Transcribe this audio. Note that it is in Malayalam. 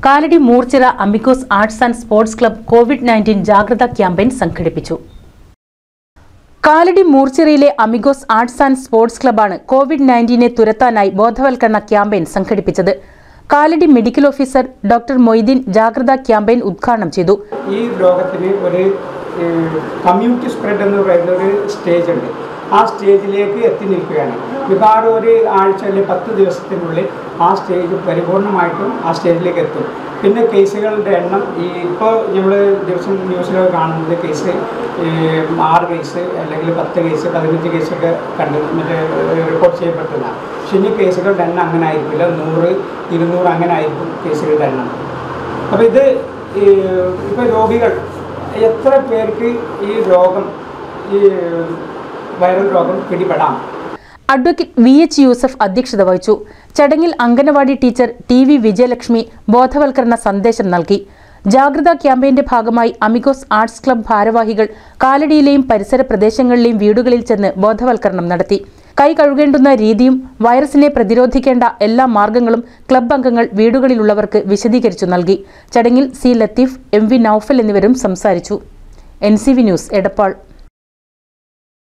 Kalady Moorchira Amigos arts and sports club Covid nineteen ജാഗ്രതാ ക്യാമ്പയിൻ സംഘടിപ്പിച്ചു കാലടി മൂർച്ചിറയിലെ അമിഗോസ് ആർട്സ് ആൻഡ് സ്പോർട്സ് ക്ലബ്ബാണ് കോവിഡ് നയൻറ്റീനെ തുരത്താനായി ബോധവൽക്കരണ ക്യാമ്പയിൻ സംഘടിപ്പിച്ചത് Kalady medical officer doctor Moideen ജാഗ്രതാ ക്യാമ്പയിൻ ഉദ്ഘാടനം ചെയ്തു ഈ രോഗത്തിന് ഒരു കമ്മ്യൂണിറ്റി സ്പ്രെഡ് എന്ന് പറയുന്ന ഒരു സ്റ്റേജ് ഉണ്ട് ആ സ്റ്റേജിലേക്ക് എത്തി നിൽക്കുകയാണ് മിക്കവാറും ഒരു ആഴ്ച അല്ലെങ്കിൽ പത്ത് ദിവസത്തിനുള്ളിൽ ആ സ്റ്റേജ് പരിപൂർണമായിട്ടും ആ സ്റ്റേജിലേക്ക് എത്തും പിന്നെ കേസുകളുടെ എണ്ണം ഈ ഇപ്പോൾ നമ്മൾ ദിവസം ന്യൂസിലൊക്കെ കാണുന്നത് കേസ് ഈ ആറ് കേസ് അല്ലെങ്കിൽ പത്ത് കേസ് പതിനഞ്ച് കേസൊക്കെ കണ്ട് മറ്റേ റിപ്പോർട്ട് ചെയ്യപ്പെട്ടതാണ് പക്ഷേ ഇനി കേസുകളുടെ എണ്ണം അങ്ങനെ ആയിരിക്കില്ല നൂറ് ഇരുന്നൂറ് അങ്ങനെ ആയിരിക്കും കേസുകളുടെ എണ്ണം അപ്പോൾ ഇത് ഇപ്പോൾ രോഗികൾ എത്ര പേർക്ക് ഈ രോഗം ഈ വൈറൽ രോഗം പിടിപെടാം അഡ്വക്കേറ്റ് വി എച്ച് യൂസഫ് അധ്യക്ഷത വഹിച്ചു ചടങ്ങിൽ anganwadi teacher T V Vijayalakshmi ബോധവൽക്കരണ സന്ദേശം നൽകി ജാഗ്രതാ ക്യാമ്പയിന്റെ ഭാഗമായി അമിഗോസ് ആർട്സ് ക്ലബ് ഭാരവാഹികൾ കാലടിയിലെയും പരിസര പ്രദേശങ്ങളിലെയും വീടുകളിൽ ചെന്ന് ബോധവൽക്കരണം നടത്തി കൈ കഴുകേണ്ടുന്ന രീതിയും വൈറസിനെ പ്രതിരോധിക്കേണ്ട എല്ലാ മാർഗങ്ങളും ക്ലബ് അംഗങ്ങൾ വീടുകളിലുള്ളവർക്ക് വിശദീകരിച്ചു നൽകി ചടങ്ങിൽ C Latheef M V Noufal എന്നിവരും സംസാരിച്ചു N C V news Edappal